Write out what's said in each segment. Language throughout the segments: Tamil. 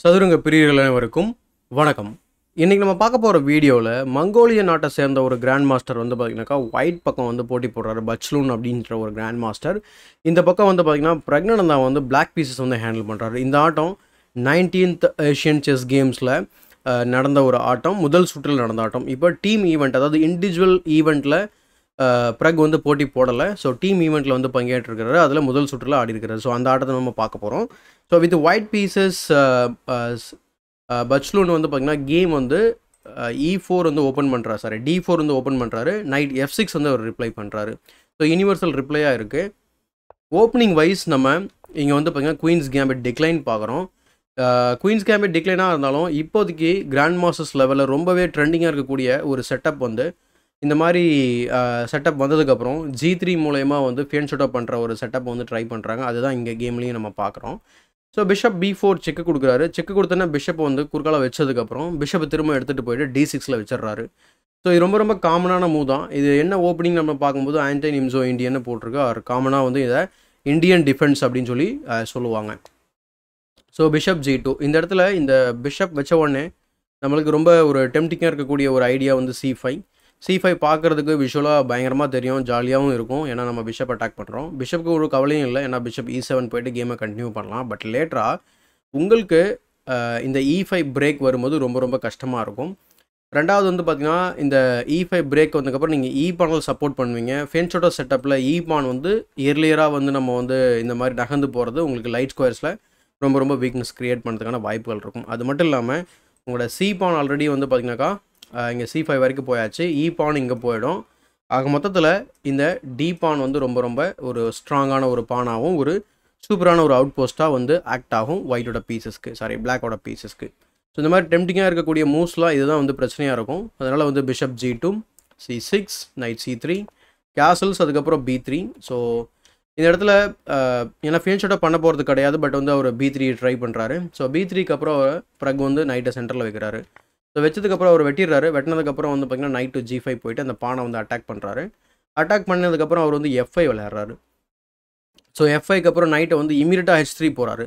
சதுரங்க பிரியர்கள் அனைவருக்கும் வணக்கம் இன்றைக்கி நம்ம பார்க்க போகிற வீடியோவில் மங்கோலிய நாட்டை சேர்ந்த ஒரு கிராண்ட் மாஸ்டர் வந்து பார்த்திங்கனாக்கா ஒயிட் பக்கம் வந்து போட்டி போடுறாரு பச்லூன் அப்படின்ற ஒரு கிராண்ட் மாஸ்டர் இந்த பக்கம் வந்து பார்த்திங்கன்னா பிரக்னந்தா வந்து பிளாக் பீசஸ் வந்து ஹேண்டில் பண்ணுறாரு இந்த ஆட்டம் நைன்டீன்த் ஏஷியன் செஸ் கேம்ஸில் நடந்த ஒரு ஆட்டம் முதல் சுற்றில் நடந்த ஆட்டம் இப்போ டீம் ஈவெண்ட் அதாவது இண்டிவிஜுவல் ஈவெண்ட்டில் ப்ரக் வந்து போட்டி போடலை ஸோ டீம் ஈவெண்ட்டில் வந்து பங்கேற்றிருக்கிறாரு அதில் முதல் சுற்றில் ஆடி இருக்காரு ஸோ அந்த ஆட்டத்தை நம்ம பார்க்க போகிறோம் ஸோ வித் ஒயிட் பீசஸ் பச்லூன் வந்து பார்த்திங்கன்னா கேம் வந்து இ ஃபோர் வந்து ஓப்பன் பண்ணுறாரு சாரி டி ஃபோர் வந்து ஓப்பன் பண்ணுறாரு நைட் எஃப் சிக்ஸ் வந்து அவர் ரிப்ளை பண்ணுறாரு ஸோ யூனிவர்சல் ரிப்ளையாக இருக்குது ஓப்பனிங் வைஸ் நம்ம இங்கே வந்து பார்த்திங்கன்னா குயின்ஸ் கேம்பிட் டிக்ளைன் பார்க்குறோம் குயின்ஸ் கேம்பிட் டிக்ளைனாக இருந்தாலும் இப்போதைக்கு கிராண்ட் மாஸ்டர்ஸ் லெவலில் ரொம்பவே ட்ரெண்டிங்காக இருக்கக்கூடிய ஒரு செட்டப் வந்து இந்த மாதிரி செட்டப் வந்ததுக்கப்புறம் ஜி த்ரீ மூலயமா வந்து ஃபேன் ஷூட்டப் பண்ணுற ஒரு செட்டப் வந்து ட்ரை பண்ணுறாங்க அதுதான் இங்கே கேம்லேயும் நம்ம பார்க்குறோம் so bishop b four check கொடுக்குறாரு செக்கு கொடுத்தோன்னா பிஷப் வந்து குறுக்கால வச்சதுக்கப்புறம் பிஷப் திரும்ப எடுத்துகிட்டு போயிட்டு டி சிக்ஸில் வச்சிடுறாரு ஸோ இது ரொம்ப ரொம்ப காமனான மூவ் தான் இது என்ன ஓப்பனிங் நம்ம பார்க்கும்போது ஆன்டைன் இம்சோ இந்தியன்னு போட்டிருக்கு அவர் காமனாக வந்து இதை இந்தியன் டிஃபென்ஸ் அப்படின்னு சொல்லி சொல்லுவாங்க ஸோ பிஷப் ஜி டூ இந்த இடத்துல இந்த பிஷப் வச்ச உடனே நம்மளுக்கு ரொம்ப ஒரு டெம்டிங்காக இருக்கக்கூடிய ஒரு ஐடியா வந்து சி ஃபைவ் சி ஃபைவ் பார்க்குறதுக்கு விஷுவலாக பயங்கரமாக தெரியும் ஜாலியாகவும் இருக்கும் ஏன்னா நம்ம பிஷப் அட்டாக் பண்ணுறோம் பிஷப்புக்கு ஒரு கவலையும் இல்லை ஏன்னா பிஷப் இ செவன் போயிட்டு கேமை கண்டினியூ பண்ணலாம் பட் லேட்டராக உங்களுக்கு இந்த இ ஃபைவ் பிரேக் வரும்போது ரொம்ப ரொம்ப கஷ்டமாக இருக்கும் ரெண்டாவது வந்து பார்த்திங்கன்னா இந்த இ ஃபைவ் பிரேக் வந்ததுக்கப்புறம் நீங்கள் இ பானல் சப்போர்ட் பண்ணுவீங்க ஃபென்ஷோட்டோ செட்டப்பில் இ பான் வந்து இயர்லியராக வந்து நம்ம வந்து இந்த மாதிரி நகர்ந்து போகிறது உங்களுக்கு லைட் ஸ்கொயர்ஸில் ரொம்ப ரொம்ப வீக்னஸ் க்ரியேட் பண்ணுறதுக்கான வாய்ப்புகள் இருக்கும் அது மட்டும் இல்லாமல் உங்களோட சி பான் ஆல்ரெடி வந்து பார்த்திங்கனாக்கா இங்கே சி ஃபைவ் வரைக்கும் போயாச்சு இ பான் இங்கே போயிடும் ஆக மொத்தத்தில் இந்த டி பான் வந்து ரொம்ப ரொம்ப ஒரு ஸ்ட்ராங்கான ஒரு பானாகவும் ஒரு சூப்பரான ஒரு அவுட் போஸ்ட்டாக வந்து ஆக்ட் ஆகும் ஒயிட்டோட பீசஸ்க்கு சாரி பிளாக்கோட பீசஸ்க்கு ஸோ இந்த மாதிரி டெம்டிங்காக இருக்கக்கூடிய மூவ்ஸ்லாம் இதுதான் வந்து பிரச்சனையாக இருக்கும் அதனால் வந்து bishop g two c six knight c three castles அதுக்கப்புறம் பி த்ரீ ஸோ இந்த இடத்துல ஏன்னா ஃபேன் ஷாட்டாக பண்ண போகிறது கிடையாது பட் வந்து அவர் பி த்ரீ ட்ரை பண்ணுறாரு ஸோ பி த்ரீக்கு அப்புறம் ப்ரக் வந்து நைட்டை சென்டரில் வைக்கிறாரு ஸோ வச்சதுக்கப்புறம் அவர் வெட்டிடுறாரு வெட்டினதுக்கப்புறம் வந்து பார்த்திங்கன்னா நைட் டு ஜி ஃபைவ் போயிட்டு அந்த பானை வந்து அட்டாக் பண்ணுறாரு அட்டாக் பண்ணதுக்கப்புறம் அவர் வந்து எஃப்ஐ விளையாடுறாரு ஸோ எஃப்ஐக்கு அப்புறம் நைட்டை வந்து இமீடியட்டாக ஹெச் த்ரீ போகிறாரு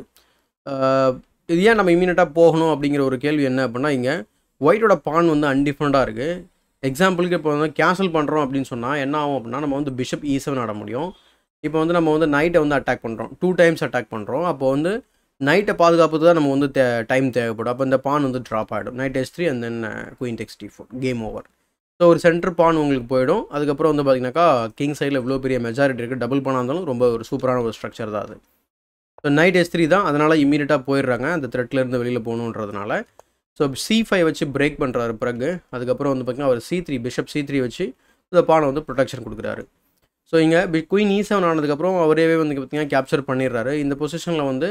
இது ஏன் நம்ம இமீடியட்டாக போகணும் அப்படிங்கிற ஒரு கேள்வி என்ன அப்படின்னா இங்கே ஒயிட்டோட பான் வந்து அன்டிஃபரெண்ட்டாக இருக்குது எக்ஸாம்பிளுக்கு இப்போ வந்து கேன்சல் பண்ணுறோம் அப்படின்னு சொன்னால் என்ன ஆகும் அப்படின்னா நம்ம வந்து பிஷப் இ செவன் ஆட முடியும் இப்போ வந்து நம்ம வந்து நைட்டை வந்து அட்டாக் பண்ணுறோம் டூ டைம்ஸ் அட்டாக் பண்ணுறோம் அப்போ வந்து நைட்டை பாதுகாப்புக்கு தான் நம்ம வந்து தே டைம் தேவைப்படும் அப்போ இந்த பான் வந்து ட்ராப் ஆகிடும் knight s three and then queen takes d four game over so ஒரு சென்டர் பான் உங்களுக்கு போயிடும் அதுக்கப்புறம் வந்து பார்த்தீங்கன்னாக்கா கிங் சைடில் இவ்வளோ பெரிய மெஜாரிட்டி இருக்குது டபுள் பானாக இருந்தாலும் ரொம்ப ஒரு சூப்பரான ஒரு ஸ்ட்ரக்சர் தான் அது ஸோ நைட் எஸ் த்ரீ தான் அதனால் இமீடியட்டாக போயிடுறாங்க அந்த த்ரெட்லேருந்து வெளியில் போகணுன்றதுனால ஸோ சி ஃபைவ் வச்சு பிரேக் பண்ணுறாரு பிறகு அதுக்கப்புறம் வந்து பார்த்திங்கன்னா அவர் c three bishop c three வச்சு இந்த பானை வந்து ப்ரொடெக்ஷன் கொடுக்குறாரு ஸோ இங்கே குயின் ஈ செவன் ஆனதுக்கப்புறம் அவரே வந்து பார்த்திங்கன்னா கேப்சர் பண்ணிடுறாரு இந்த பொசிஷனில் வந்து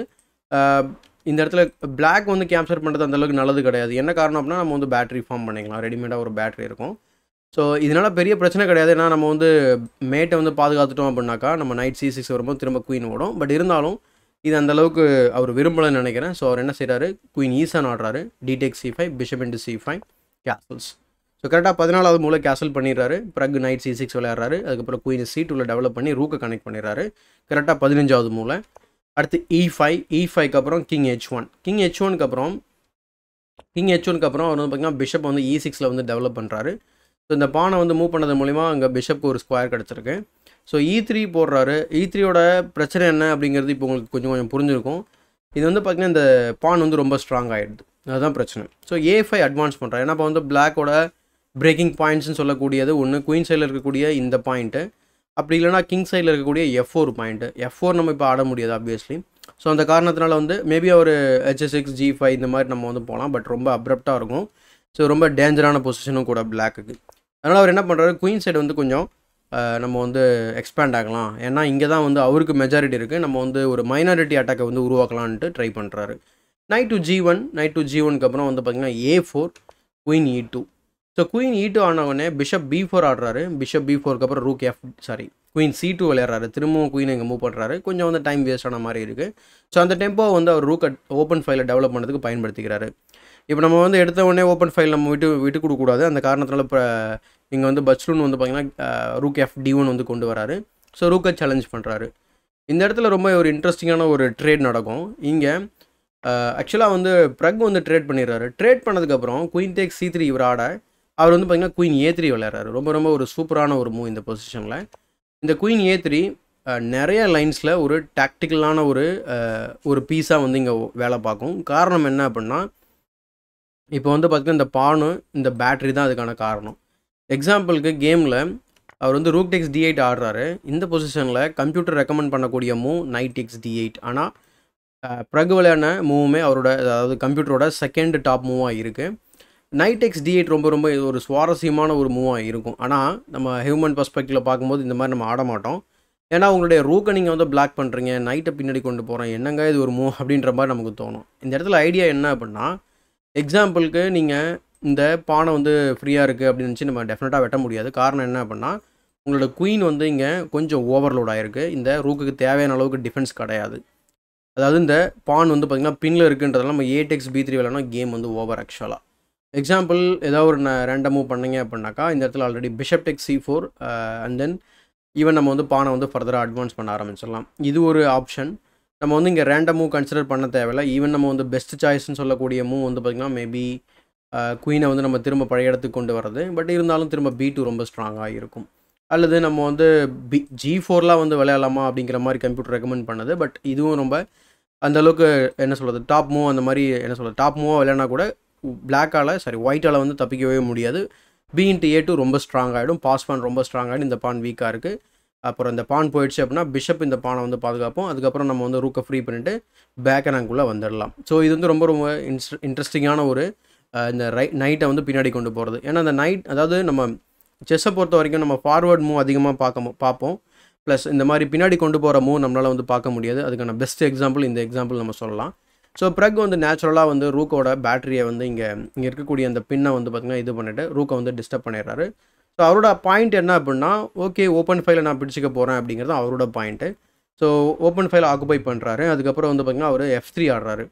இந்த இடத்துல பிளாக் வந்து கேப்சர் பண்ணுறது அந்தளவுக்கு நல்லது கிடையாது என்ன காரணம் அப்படின்னா நம்ம வந்து பேட்டரி ஃபார்ம் பண்ணிக்கலாம் ரெடிமேடாக ஒரு பேட்டரி இருக்கும் ஸோ இதனால் பெரிய பிரச்சனை கிடையாது ஏன்னா நம்ம வந்து மேட்டை வந்து பாதுகாத்துட்டோம் அப்படின்னாக்கா நம்ம நைட் சி சிக்ஸ் வரும்போது திரும்ப குயின் ஓடும் பட் இருந்தாலும் இது அந்தளவுக்கு அவர் விரும்பலைன்னு நினைக்கிறேன் ஸோ அவர் என்ன செய்கிறாரு குயின் ஈசான் ஆடுறாரு d takes c five bishop into c five castles so கரெக்டாக பதினாலாவது மூலம் கேசல் பண்ணிடுறாரு பிறகு நைட் சி சிக்ஸ் விளையாடுறாரு அதுக்கப்புறம் குயின் சி டூவில் டெவலப் பண்ணி ரூக்கை கனெக்ட் பண்ணிடுறாரு கரெக்டாக பதினஞ்சாவது மூலம் அடுத்து இ ஃபைவ் இ ஃபைவ்க்கு அப்புறம் king h one king h ஒனுக்கு அப்புறம் கிங் ஹெச் ஒனுக்கு அப்புறம் அவர் வந்து பார்த்திங்கன்னா பிஷப் வந்து இ சிக்ஸில் வந்து டெவலப் பண்ணுறாரு ஸோ இந்த பானை வந்து மூவ் பண்ணது மூலிமா அங்கே பிஷப்க்கு ஒரு ஸ்கொயர் கிடச்சிருக்கு ஸோ இ த்ரீ போடுறாரு இ த்ரீயோட பிரச்சனை என்ன அப்படிங்கிறது இப்போ உங்களுக்கு கொஞ்சம் கொஞ்சம் புரிஞ்சிருக்கும் இது வந்து பார்த்திங்கன்னா இந்த பான் வந்து ரொம்ப ஸ்ட்ராங் ஆகிடுது அதுதான் பிரச்சனை ஸோ ஏ ஃபைவ் அட்வான்ஸ் பண்ணுறாரு ஏன்னா இப்போ வந்து பிளாக்கோட பிரேக்கிங் பாயிண்ட்ஸ்னு சொல்லக்கூடியது ஒன்று குயின் சைடில் இருக்கக்கூடிய இந்த பாயிண்ட்டு அப்படி இல்லைனா கிங் சைடில் இருக்கக்கூடிய f four point f four நம்ம இப்போ ஆட முடியாது ஆப்வியஸ்லி ஸோ அந்த காரணத்தினால வந்து மேபி அவர் ஹெச்எஸ் சிக்ஸ் ஜி ஃபைவ் இந்த மாதிரி நம்ம வந்து போகலாம் பட் ரொம்ப அப்ரப்டாக இருக்கும் ஸோ ரொம்ப டேஞ்சரான பொசிஷனும் கூட பிளாக்குக்கு அதனால் அவர் என்ன பண்ணுறாரு குயின் சைடு வந்து கொஞ்சம் நம்ம வந்து எக்ஸ்பேண்ட் ஆகலாம் ஏன்னா இங்கே தான் வந்து அவருக்கு மெஜாரிட்டி இருக்குது நம்ம வந்து ஒரு மைனாரிட்டி அட்டாக்கை வந்து உருவாக்கலான்ட்டு ட்ரை பண்ணுறாரு knight to g one knight to g ஒனுக்கு அப்புறம் வந்து பார்த்திங்கன்னா a four queen e two so queen e two ஆனவொடனே பிஷப் பி ஃபோர் ஆடுறாரு பிஷப் பி ஃபோருக்கு அப்புறம் rook f sorry queen c two விளையாடுறாரு திரும்பவும் குயின் இங்கே மூவ் பண்ணுறாரு கொஞ்சம் வந்து டைம் வேஸ்ட் ஆன மாதிரி இருக்குது ஸோ அந்த டெம்போ வந்து அவர் ரூக் ஓப்பன் ஃபைலை டெவலப் பண்ணுறதுக்கு பயன்படுத்திக்கிறாரு இப்போ நம்ம வந்து எடுத்த உடனே ஓப்பன் ஃபைல் நம்ம விட்டு விட்டு கொடுக்கக்கூடாது அந்த காரணத்தினால இப்போ இங்கே வந்து பச்லூன் வந்து பார்த்திங்கன்னா ரூக் எஃப் டி ஒன் வந்து கொண்டு வராரு ஸோ ரூக்கை சேலஞ்ச் பண்ணுறாரு இந்த இடத்துல ரொம்ப ஒரு இன்ட்ரெஸ்டிங்கான ஒரு ட்ரேட் நடக்கும் இங்கே ஆக்சுவலாக வந்து ப்ரக் வந்து ட்ரேட் பண்ணிடுறாரு ட்ரேட் பண்ணதுக்கப்புறம் குயின் டேக் சி த்ரீ இவர் ஆட அவர் வந்து பார்த்தீங்கன்னா குயின் ஏ த்ரீ விளையாடுறாரு ரொம்ப ரொம்ப ஒரு சூப்பரான ஒரு மூவ் இந்த பொசிஷனில் இந்த குயின் ஏ த்ரீ நிறைய லைன்ஸில் ஒரு டாக்டிக்கலான ஒரு அஹ், ஒரு பீஸாக வந்து இங்கே வேலை பார்க்கும் காரணம் என்ன அப்படின்னா இப்போ வந்து பார்த்திங்கன்னா இந்த பானு இந்த பேட்டரி தான் அதுக்கான காரணம் எக்ஸாம்பிளுக்கு கேமில் அவர் வந்து ரூக் டெக்ஸ் டி எயிட் ஆடுறாரு இந்த பொசிஷனில் கம்ப்யூட்டர் ரெக்கமெண்ட் பண்ணக்கூடிய move knight x d eight ஆனால் ப்ரக் விளையாடின மூவுமே அவரோட அதாவது கம்ப்யூட்டரோட செகண்ட் டாப் மூவாக இருக்குது நைட் எக்ஸ் டி எயிட் ரொம்ப ரொம்ப இது ஒரு சுவாரஸ்யமான ஒரு மூவாக இருக்கும் ஆனால் நம்ம ஹியூமன் பர்ஸ்பெக்டிவில் பார்க்கும்போது இந்த மாதிரி நம்ம ஆட மாட்டோம் ஏன்னா உங்களுடைய ரூக்கை நீங்கள் வந்து பிளாக் பண்ணுறீங்க நைட்டை பின்னாடி கொண்டு போகிறேன் என்னங்க இது ஒரு மூவ் அப்படின்ற மாதிரி நமக்கு தோணும் இந்த இடத்துல ஐடியா என்ன அப்படின்னா எக்ஸாம்பிளுக்கு நீங்கள் இந்த பானை வந்து ஃப்ரீயாக இருக்குது அப்படின்னு நினச்சி நம்ம டெஃபினட்டாக வெட்ட முடியாது காரணம் என்ன அப்படின்னா உங்களோட குயின் வந்து இங்கே கொஞ்சம் ஓவர்லோட் ஆகிருக்கு இந்த ரூக்குக்கு தேவையான அளவுக்கு டிஃபென்ஸ் கிடையாது அதாவது இந்த பான் வந்து பார்த்திங்கன்னா பின்னில் இருக்குன்றதெல்லாம் நம்ம ஏடெக்ஸ் பி த்ரீ விளாட்னா கேம் வந்து ஓவர் ஆக்சுவலாக எக்ஸாம்பிள் ஏதாவது ஒரு ரேண்டம் மூவ் பண்ணீங்க அப்படின்னாக்கா இந்த இடத்துல already bishop takes c four and then even நம்ம வந்து பானை வந்து ஃபர்தராக அட்வான்ஸ் பண்ண ஆரம்பிச்சிடலாம் இது ஒரு ஆப்ஷன் நம்ம வந்து இங்கே ரேண்டம் மூவ் கன்சிடர் பண்ண தேவையில்ல ஈவன் நம்ம வந்து பெஸ்ட் சாய்ஸ்னு சொல்லக்கூடிய மூவ் வந்து பார்த்திங்கன்னா மேபி குயினை வந்து நம்ம திரும்ப பழைய இடத்துக்கு கொண்டு வரது பட் இருந்தாலும் திரும்ப பி டூ ரொம்ப ஸ்ட்ராங்காக இருக்கும் அல்லது நம்ம வந்து பி ஜி ஃபோர்லாம் வந்து விளையாடலாமா அப்படிங்கிற மாதிரி கம்ப்யூட்டர் ரெக்கமெண்ட் பண்ணுது பட் இதுவும் ரொம்ப அந்த அளவுக்கு என்ன சொல்கிறது டாப் மூவ் அந்த மாதிரி என்ன சொல்கிறது டாப் மூவாக விளையாடினா கூட பிளாக்கால் சாரி ஒயிட்டால் வந்து தப்பிக்கவே முடியாது பி இன்ட்டு ஏ டூ ரொம்ப ஸ்ட்ராங் ஆகிடும் பாஸ் பான் ரொம்ப ஸ்ட்ராங் ஆகிடும் இந்த பான் வீக்காக இருக்குது அப்புறம் இந்த பான் போயிடுச்சு அப்படின்னா பிஷப் இந்த பானை வந்து பாதுகாப்போம் அதுக்கப்புறம் நம்ம வந்து ரூக்கை ஃப்ரீ பண்ணிவிட்டு பேக் ரேங்க்குள்ளே வந்துடலாம் ஸோ இது வந்து ரொம்ப ரொம்ப இன்ட்ரெ இன்ட்ரெஸ்டிங்கான ஒரு அஹ், இந்த ரை நைட்டை வந்து பின்னாடி கொண்டு போகிறது ஏன்னா அந்த நைட் அதாவது நம்ம செஸ்ஸை பொறுத்த வரைக்கும் நம்ம ஃபார்வர்ட் மூவ் அதிகமாக பார்க்க மு- பார்ப்போம் ப்ளஸ் இந்த மாதிரி பின்னாடி கொண்டு போகிற மூவ் நம்மளால் வந்து பார்க்க முடியாது அதுக்கான பெஸ்ட் எக்ஸாம்பிள் இந்த எக்ஸாம்பிள் நம்ம சொல்லலாம் ஸோ ப்ரக் வந்து நேச்சுரலாக வந்து ரூக்கோட பேட்டரியை வந்து இங்கே இங்கே இருக்கக்கூடிய அந்த பின்னை வந்து பார்த்திங்கன்னா இது பண்ணிவிட்டு ரூக்கை வந்து டிஸ்டர்ப் பண்ணிடுறாரு ஸோ அவரோட பாயிண்ட் என்ன அப்படின்னா ஓகே ஓப்பன் ஃபைலை நான் பிடிச்சிக்க போகிறேன் அப்படிங்கிறது அவரோட point so open file occupy பண்ணுறாரு அதுக்கப்புறம் வந்து பார்த்திங்கன்னா அவர் எஃப் த்ரீ ஆடுறாரு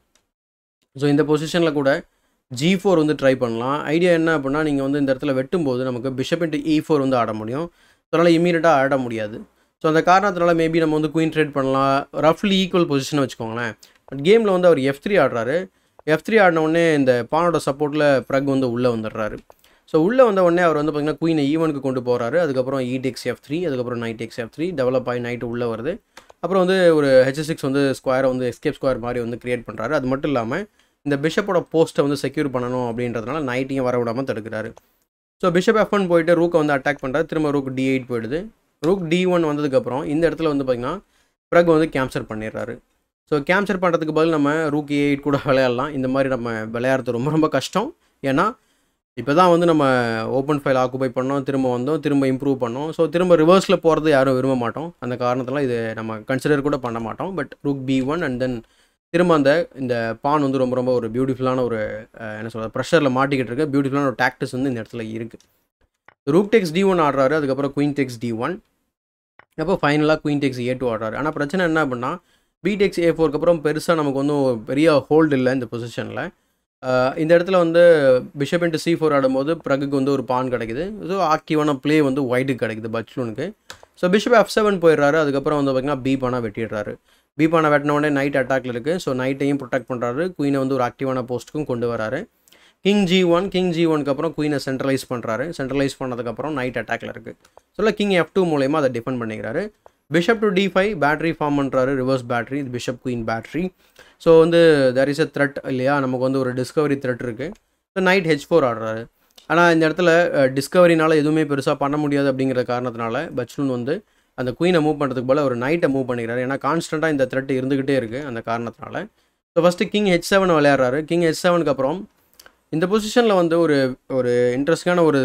ஸோ இந்த பொசிஷனில் கூட ஜி ஃபோர் வந்து ட்ரை பண்ணலாம் ஐடியா என்ன அப்படின்னா நீங்கள் வந்து இந்த இடத்துல வெட்டும்போது நமக்கு பிஷப் இன்ட்டு இ ஃபோர் வந்து ஆட முடியும் ஸோ அதனால் இம்மீடியட்டாக ஆட முடியாது ஸோ அந்த காரணத்தினால மேபி நம்ம வந்து குயின் ட்ரேட் பண்ணலாம் ரஃப்லி ஈக்குவல் பொசிஷன் வச்சுக்கோங்களேன் பட் கேமில் வந்து அவர் எஃப் த்ரீ ஆடுறாரு எஃப் த்ரீ ஆடின உடனே இந்த பானோட சப்போர்ட்டில் ப்ரக் வந்து உள்ளே வந்துடுறாரு ஸோ உள்ளே வந்த உடனே அவர் வந்து பார்த்திங்கன்னா குயினை ஈவனுக்கு கொண்டு போகிறாரு அதுக்கப்புறம் இடெக்ஸ் எஃப் த்ரீ அதுக்கப்புறம் knight x f three develop ஆகி நைட்டு உள்ளே வருது அப்புறம் வந்து ஒரு ஹெச் சிக்ஸ் வந்து ஸ்கொயரை வந்து எஸ்கேப் ஸ்கொயர் மாதிரி வந்து கிரியேட் பண்ணுறாரு அது மட்டும் இல்லாமல் இந்த பிஷப்போட போஸ்ட்டை வந்து செக்யூர் பண்ணணும் அப்படின்றதுனால நைட்டையும் வர விடாமல் தடுக்கிறாரு ஸோ பிஷப் எஃப் ஒன் போயிட்டு ரூக்கை வந்து அட்டாக் பண்ணுறாரு திரும்ப ரூக் டி எயிட் போயிடுது ரூக் டி ஒன் வந்ததுக்கப்புறம் இந்த இடத்துல வந்து பார்த்திங்கன்னா ப்ரக் வந்து கேப்சர் பண்ணிடுறாரு ஸோ கேப்சர் பண்ணுறதுக்கு பதில் நம்ம ரூக் ஏ எயிட் கூட விளையாடலாம் இந்த மாதிரி நம்ம விளையாடுறது ரொம்ப ரொம்ப கஷ்டம் ஏன்னா இப்போ தான் வந்து நம்ம ஓப்பன் ஃபைல் ஆக்குபை பண்ணோம் திரும்ப வந்தோம் திரும்ப இம்ப்ரூவ் பண்ணோம் ஸோ திரும்ப ரிவர்ஸில் போகிறது யாரும் விரும்ப மாட்டோம் அந்த காரணத்தில் இது நம்ம கன்சிடர் கூட பண்ண மாட்டோம் but rook b one and then திரும்ப அந்த இந்த பான் வந்து ரொம்ப ரொம்ப ஒரு பியூட்டிஃபுல்லான ஒரு அஹ், என்ன சொல்கிறது ப்ரெஷரில் மாட்டிக்கிட்டு இருக்கு பியூட்டிஃபுல்லான ஒரு டாக்டிஸ் வந்து இந்த இடத்துல இருக்குது ரூக் டெக்ஸ் டி ஒன் ஆடுறாரு அதுக்கப்புறம் குயின் டெக்ஸ் டி ஒன் அப்போ ஃபைனலாக குயின் டெக்ஸ் ஏ டூ ஆடுறாரு ஆனால் பிரச்சனை என்ன அப்படின்னா பிடெக்ஸ் ஏ ஃபோருக்கு அப்புறம் பெருசாக நமக்கு வந்து ஒரு பெரிய ஹோல்டு இல்லை இந்த பொசிஷனில் இந்த இடத்துல வந்து பிஷப் இன்ட்டு சி ஃபோர் ஆடும்போது ப்ரகுக்கு வந்து ஒரு பான் கிடைக்குது ஸோ ஆக்டிவான ப்ளே வந்து ஒயிட்டுக்கு கிடைக்குது பச்லூனுக்கு ஸோ பிஷப் எஃப் செவன் போயிடுறாரு அதுக்கப்புறம் வந்து பார்த்திங்கன்னா பி பானா வெட்டிடுறாரு பி பானை வெட்டின உடனே நைட் அட்டாக்ல இருக்குது ஸோ நைட்டையும் ப்ரொடெக்ட் பண்ணுறாரு குயினை வந்து ஒரு ஆக்டிவான போஸ்ட்டுக்கும் கொண்டு வராரு king g one king g ஒனுக்கு அப்புறம் குயினை சென்ட்ரலைஸ் பண்ணுறாரு சென்ட்ரலைஸ் பண்ணதுக்கப்புறம் நைட் அட்டாக்ல இருக்குது ஸோ கிங் எஃப் டூ மூலயமா அதை டிஃபெண்ட் பண்ணிக்கிறாரு bishop to d five battery form பண்ணுறாரு ரிவர்ஸ் பேட்டரி இது பிஷப் குயின் பேட்டரி ஸோ வந்து தேர் இஸ் அ த்ரெட் இல்லையா நமக்கு வந்து ஒரு டிஸ்கவரி த்ரெட் இருக்குது ஸோ நைட் ஹெச் ஃபோர் ஆடுறாரு ஆனால் இந்த இடத்துல டிஸ்கவரினால எதுவுமே பெருசாக பண்ண முடியாது அப்படிங்கிற காரணத்தினால பச்லூன் வந்து அந்த குயினை மூவ் பண்ணுறதுக்கு போல் ஒரு நைட்டை மூவ் பண்ணிக்கிறாரு ஏன்னா கான்ஸ்டண்ட்டாக இந்த த்ரெட் இருந்துக்கிட்டே இருக்குது அந்த காரணத்தினால so first king h seven விளையாடுறாரு கிங் ஹெச் செவனுக்கு அப்புறம் இந்த பொசிஷனில் வந்து ஒரு ஒரு இன்ட்ரெஸ்டிங்கான ஒரு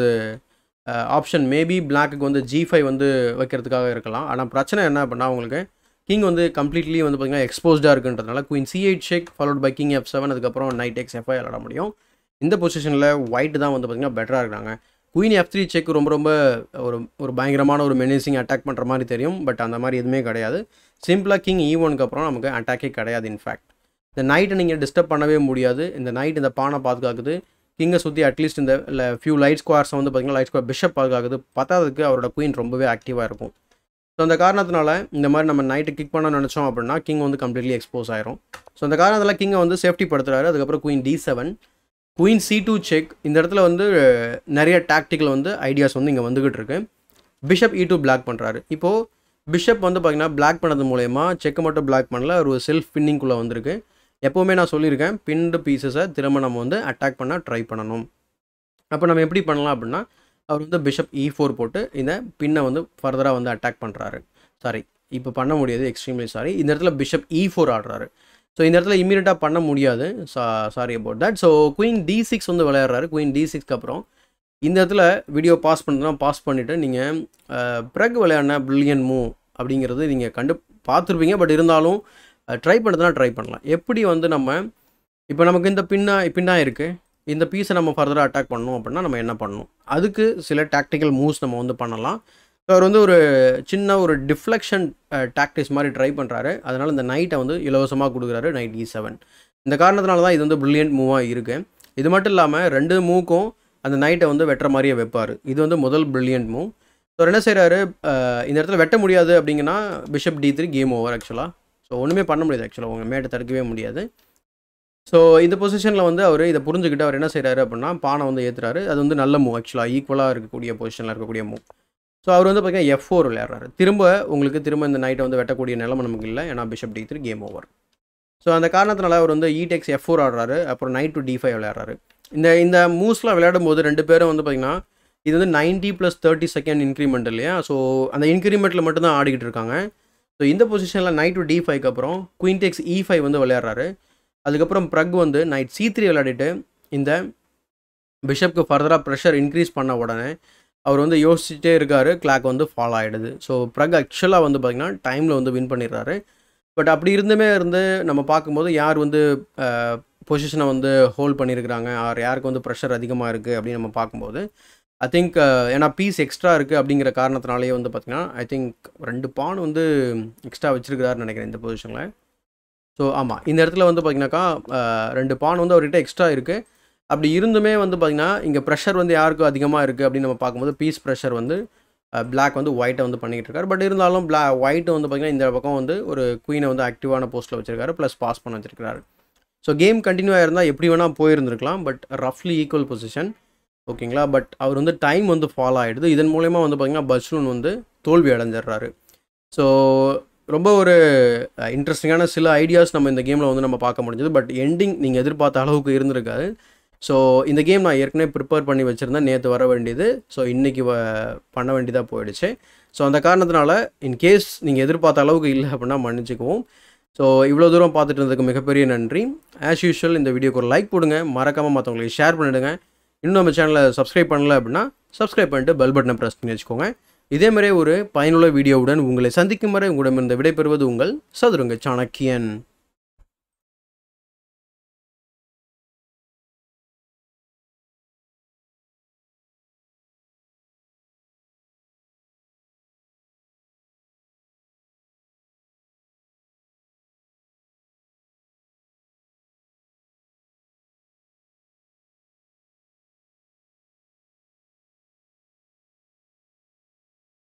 ஆப்ஷன் மேபி பிளாக்குக்கு வந்து ஜி ஃபைவ் வந்து வைக்கிறதுக்காக இருக்கலாம் ஆனால் பிரச்சனை என்ன அப்படின்னா உங்களுக்கு கிங் வந்து கம்ப்ளீட்லி வந்து பார்த்திங்கன்னா எக்ஸ்போஸ்டாக இருக்குன்றதுனால queen c eight check followed by king f seven அதுக்கப்புறம் நைட் எக்ஸ் எஃப்ஐ விளாட முடியும் இந்த பொசிஷனில் ஒயிட் தான் வந்து பார்த்திங்கன்னா பெட்டராக இருக்காங்க குயின் எஃப் த்ரீ செக் ரொம்ப ரொம்ப ஒரு ஒரு பயங்கரமான ஒரு மெனிசிங் அட்டாக் பண்ணுற மாதிரி தெரியும் பட் அந்த மாதிரி எதுவுமே கிடையாது சிம்பிளாக கிங் ஈ ஒனுக்கு அப்புறம் நமக்கு அட்டாக்கே கிடையாது இன்ஃபேக்ட் இந்த நைட்டை நீங்கள் டிஸ்டர்ப் பண்ணவே முடியாது இந்த நைட் இந்த பானை பாதுகாக்குது கிங்கை சுற்றி அட்லீஸ்ட் இந்த இல்லை ஃபியூ லைட் ஸ்குவார்ஸை வந்து பார்த்திங்கன்னா லைட் ஸ்குவார் பிஷப் பாதுகாக்குது பத்தாததுக்கு அவரோட குயின் ரொம்பவே ஆக்டிவாக இருக்கும் ஸோ அந்த காரணத்தினால இந்த மாதிரி நம்ம நைட்டு கிக் பண்ண நினச்சோம் அப்படின்னா கிங் வந்து கம்ப்ளீட்லி எக்ஸ்போஸ் ஆயிரும் ஸோ அந்த காரணத்தில் கிங்கை வந்து சேஃப்டி படுத்துறாரு அதுக்கப்புறம் queen d seven queen c two check இந்த இடத்துல வந்து நிறைய டாக்டிக்கல் வந்து ஐடியாஸ் வந்து இங்கே வந்துகிட்டு இருக்கு பிஷப் இ டூ பிளாக் பண்ணுறாரு இப்போது பிஷப் வந்து பார்த்தீங்கன்னா பிளாக் பண்ணது மூலயமா செக்கை மட்டும் பிளாக் பண்ணல ஒரு செல்ஃப் பின்னிங்குள்ளே வந்திருக்கு எப்போவுமே நான் சொல்லியிருக்கேன் பின்டு பீசஸை திரும்ப நம்ம வந்து அட்டாக் பண்ண ட்ரை பண்ணணும் அப்போ நம்ம எப்படி பண்ணலாம் அப்படின்னா அவர் வந்து பிஷப் இ ஃபோர் போட்டு இந்த பின்னை வந்து ஃபர்தராக வந்து அட்டாக் பண்ணுறாரு சாரி இப்போ பண்ண முடியாது எக்ஸ்ட்ரீம்லி சாரி இந்த இடத்துல பிஷப் இ ஃபோர் ஆடுறாரு ஸோ இந்த இடத்துல இமீடியட்டாக பண்ண முடியாது சா sorry about that so queen d six வந்து விளையாடுறாரு குயின் டி சிக்ஸ்க்கு அப்புறம் இந்த இடத்துல வீடியோ பாஸ் பண்ணுறதுனா பாஸ் பண்ணிவிட்டு நீங்கள் பிறகு விளையாடின பில்லியன் மூவ் அப்படிங்கிறது நீங்கள் கண்டு பார்த்துருப்பீங்க பட் இருந்தாலும் ட்ரை பண்ணுறதுனா ட்ரை பண்ணலாம் எப்படி வந்து நம்ம இப்போ நமக்கு இந்த பின்னா பின்னா இருக்குது இந்த பீஸை நம்ம ஃபர்தராக அட்டாக் பண்ணணும் அப்படின்னா நம்ம என்ன பண்ணணும் அதுக்கு சில டாக்டிக்கல் மூவ்ஸ் நம்ம வந்து பண்ணலாம் ஸோ அவர் வந்து ஒரு சின்ன ஒரு டிஃப்ளெக்ஷன் டாக்டிக்ஸ் மாதிரி ட்ரை பண்ணுறாரு அதனால் இந்த நைட்டை வந்து இலவசமாக கொடுக்குறாரு நைட் இ செவன் இந்த காரணத்தினால தான் இது வந்து ப்ரில்லியன்ட் மூவாக இருக்குது இது மட்டும் இல்லாமல் ரெண்டு மூக்கும் அந்த நைட்டை வந்து வெட்டுற மாதிரியே வைப்பார் இது வந்து முதல் ப்ரில்லியன்ட் மூவ் ஸோ என்ன செய்கிறாரு இந்த இடத்துல வெட்ட முடியாது அப்படிங்கன்னா bishop d three game over ஆக்சுவலாக ஸோ ஒன்றுமே பண்ண முடியாது ஆக்சுவலாக உங்கள் மேட்டை தடுக்கவே முடியாது ஸோ இந்த பொசிஷனில் வந்து அவர் இதை புரிஞ்சுக்கிட்டு அவர் என்ன செய்கிறாரு அப்படின்னா பானை வந்து ஏற்றுறாரு அது வந்து நல்ல மூவ் ஆக்சுவலாக ஈக்குவலாக இருக்கக்கூடிய பொசிஷனில் இருக்கக்கூடிய மூவ் ஸோ அவர் வந்து பார்த்தீங்கன்னா எஃப் ஃபோர் விளையாடுறாரு திரும்ப உங்களுக்கு திரும்ப இந்த நைட்டை வந்து வெட்டக்கூடிய நிலைமை நமக்கு இல்லை ஏன்னா bishop d three game over so அந்த காரணத்தினால அவர் வந்து இடெக்ஸ் எஃப் ஃபோர் ஆடுறாரு அப்புறம் நைட் டு டி ஃபைவ் விளையாடுறாரு இந்த இந்த மூவ்ஸ்லாம் விளையாடும் போது ரெண்டு பேரும் வந்து பார்த்திங்கன்னா இது வந்து ninety plus thirty second increment இல்லையா ஸோ அந்த இன்க்ரிமெண்ட்டில் மட்டும்தான் ஆடிக்கிட்டு இருக்காங்க ஸோ இந்த பொசிஷனில் நைட் டு டி ஃபைவ்க்கு அப்புறம் குயின் டெக்ஸ் இ ஃபைவ் வந்து விளையாடுறாரு அதுக்கப்புறம் ப்ரக் வந்து நைட் சி த்ரீ விளையாடிட்டு இந்த பிஷப்க்கு ஃபர்தராக ப்ரெஷர் இன்க்ரீஸ் பண்ண உடனே அவர் வந்து யோசிச்சுட்டே இருக்கார் கிளாக் வந்து ஃபாலோ ஆகிடுது ஸோ ப்ரக் ஆக்சுவலாக வந்து பார்த்திங்கன்னா டைமில் வந்து வின் பண்ணிடுறாரு பட் அப்படி இருந்துமே இருந்து நம்ம பார்க்கும்போது யார் வந்து பொசிஷனை வந்து ஹோல்ட் பண்ணியிருக்கிறாங்க ஆர் யாருக்கு வந்து ப்ரெஷர் அதிகமாக இருக்குது அப்படின்னு நம்ம பார்க்கும்போது ஐ திங்க் ஏன்னா பீஸ் எக்ஸ்ட்ரா இருக்குது அப்படிங்கிற காரணத்தினாலேயே வந்து பார்த்திங்கன்னா ஐ திங்க் ரெண்டு பான் வந்து எக்ஸ்ட்ரா வச்சுருக்கிறாருன்னு நினைக்கிறேன் இந்த பொசிஷனில் ஸோ ஆமாம் இந்த இடத்துல வந்து பார்த்திங்கனாக்கா ரெண்டு பான் வந்து அவர்கிட்ட எக்ஸ்ட்ரா இருக்குது அப்படி இருந்துமே வந்து பார்த்திங்கன்னா இங்கே ப்ரெஷர் வந்து யாருக்கு அதிகமாக இருக்குது அப்படின்னு நம்ம பார்க்கும்போது பீஸ் ப்ரெஷர் வந்து பிளாக் வந்து ஒயிட்டை வந்து பண்ணிக்கிட்டு இருக்காரு பட் இருந்தாலும் பிளா ஒயிட்டு வந்து பார்த்திங்கன்னா இந்த பக்கம் வந்து ஒரு குயினை வந்து ஆக்டிவான போஸ்ட்டில் வச்சிருக்காரு ப்ளஸ் பாஸ் பண்ண வச்சிருக்காரு ஸோ கேம் கண்டினியூ ஆயிருந்தால் எப்படி வேணால் போயிருந்திருக்கலாம் பட் ரஃப்லி ஈக்குவல் பொசிஷன் ஓகேங்களா பட் அவர் வந்து டைம் வந்து ஃபாலோ ஆகிடுது இதன் மூலயமா வந்து பார்த்திங்கன்னா பஸ்லூன் வந்து தோல்வி அடைஞ்சிடுறாரு ஸோ ரொம்ப ஒரு இன்ட்ரெஸ்டிங்கான சில ஐடியாஸ் நம்ம இந்த கேமில் வந்து நம்ம பார்க்க முடிஞ்சது பட் எண்டிங் நீங்கள் எதிர்பார்த்த அளவுக்கு இருந்திருக்காது ஸோ இந்த கேம் நான் ஏற்கனவே ப்ரிப்பேர் பண்ணி வச்சுருந்தேன் நேற்று வர வேண்டியது ஸோ இன்றைக்கி வ பண்ண வேண்டியதாக போயிடுச்சு ஸோ அந்த காரணத்தினால இன்கேஸ் நீங்கள் எதிர்பார்த்த அளவுக்கு இல்லை அப்படின்னா மன்னிச்சுக்குவோம் ஸோ இவ்வளோ தூரம் பார்த்துட்டு இருந்ததுக்கு மிகப்பெரிய நன்றி ஆஸ் யூஷுவல் இந்த வீடியோக்கு ஒரு லைக் போடுங்க மறக்காமல் மற்றவங்களுக்கு ஷேர் பண்ணிவிடுங்க இன்னும் நம்ம சேனலை சப்ஸ்கிரைப் பண்ணல அப்படின்னா சப்ஸ்கிரைப் பண்ணிட்டு பெல் பட்டனை ப்ரெஸ் பண்ணி வச்சுக்கோங்க இதே மாதிரி ஒரு பயனுள்ள வீடியோவுடன் உங்களை சந்திக்கும் வரை உங்களிடமிருந்து விடைபெறுவது உங்கள் சதுரங்க சாணக்கியன்